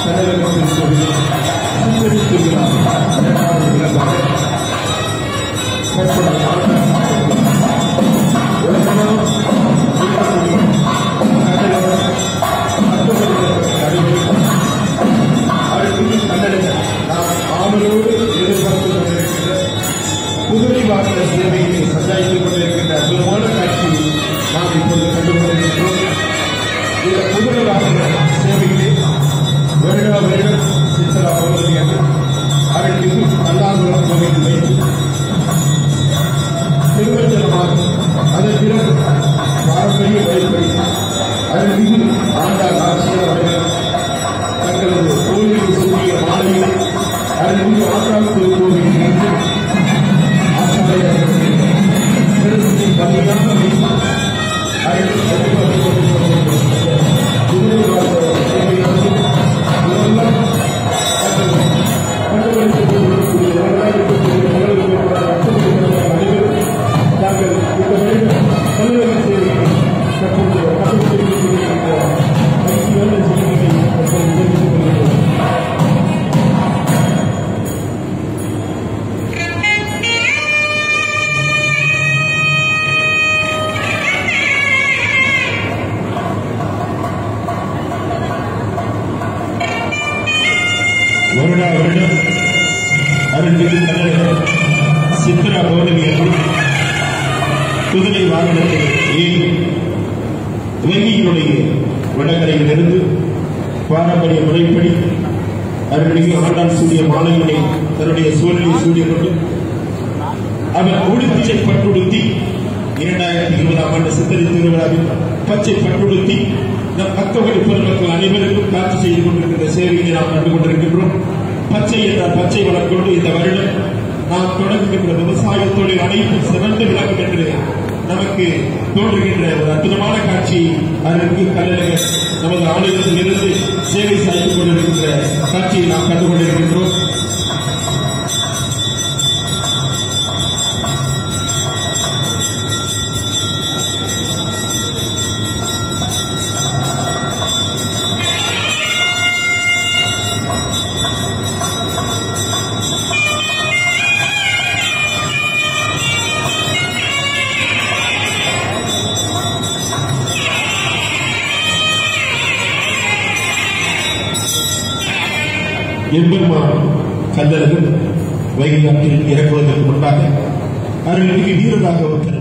கலைஞர்கள் கோவில் சித்திரை திருவிழா இரண்டாவது விளம்பரம் தற்போது உலகம் இருக்கக்கூடிய கலைஞர் அற்புதங்களுக்கு அறிவு அடுத்து கன்னடங்கள் நாம் ஆவலோடு எதிர்பார்த்து கொண்டிருக்கின்ற குதிரை வாகன சேவையை சஞ்சாரித்துக் கொண்டிருக்கின்ற அற்புதமான காட்சியை நாம் இப்பொழுது கண்டு கொண்டிருக்கின்றோம் இந்த குதிரை வாகன சேவையிலே வருடா வருடம் சித்தரா பௌர்ணமியாக அருள்மிகு அல்லாஹுரம் கோவில் வைத்து திருவஞ்சனமாக அதன் பிறகு பாரம்பரிய வழிபடி அருள்மிகு ஆண்டாள் ஆட்சியர் அவர்கள் தங்களது கோயிலில் சூரிய மாலையில் அருள்மிகு ஆண்டாள் திருக்கோவில் என்று ஆச்சாரியர்கள் திருச்சி பள்ளியாக வைத்து அருள் வழிபாடு கொண்டிருக்கின்ற குதிரை வாச சேவையானது இதெல்லாம் தங்கள் கண்டுபிடித்து கொண்டிருக்கக்கூடிய வரலாறு இருக்கக்கூடிய மகளிர் அற்புதமான அனைவரும் தாங்கள் இந்த வருடம் பல்வேறு சேவைகளை தற்போது கண்டுபிடித்திருக்கின்ற மகிழ்ச்சியான செய்திகளை தற்போது தெரிவித்துக் கொள்கிறோம் வருடா வருடம் அருள்மிகு கன்னடர் சித்ரா பௌர்ணமி அன்று குதிரை வாகனத்தை ஏறி வங்கியினுடைய வடகரையிலிருந்து பாரம்பரிய முறைப்படி அருள்மிகு ஆண்டாள் சூடிய மாலையினை தன்னுடைய சூழலில் சூடிய கொண்டு அவர் உடுத்திச்சை பட்டுடுத்தி இரண்டாயிரத்தி இருபதாம் ஆண்டு சித்திரை திருவிழாவில் பச்சை பட்டுடுத்தி நம் பக்கவழி பெருமக்கள் அனைவருக்கும் காட்சி செய்து கொண்டிருக்கின்ற சேவையை நாம் கண்டு கொண்டிருக்கின்றோம் பச்சை என்ற பச்சை வளம் கொண்டு இந்த வருடம் நாம் தொடங்குகின்ற விவசாய தொழில் அனைத்தும் சிறந்து விளங்கும் என்று நமக்கு தோன்றுகின்ற ஒரு அற்புதமான காட்சி அதற்கு கல்லழகர் நமது ஆலயத்தில் இருந்து சேவை செய்து கொண்டிருக்கின்ற காட்சியை நாம் கண்டு கொண்டிருக்கின்றோம் எம்பெருமான் கல்லழகர் வைகை ஆற்றில் இறக்குவதற்கு முன்பாக அருள்மிகு வீரராக ஒரு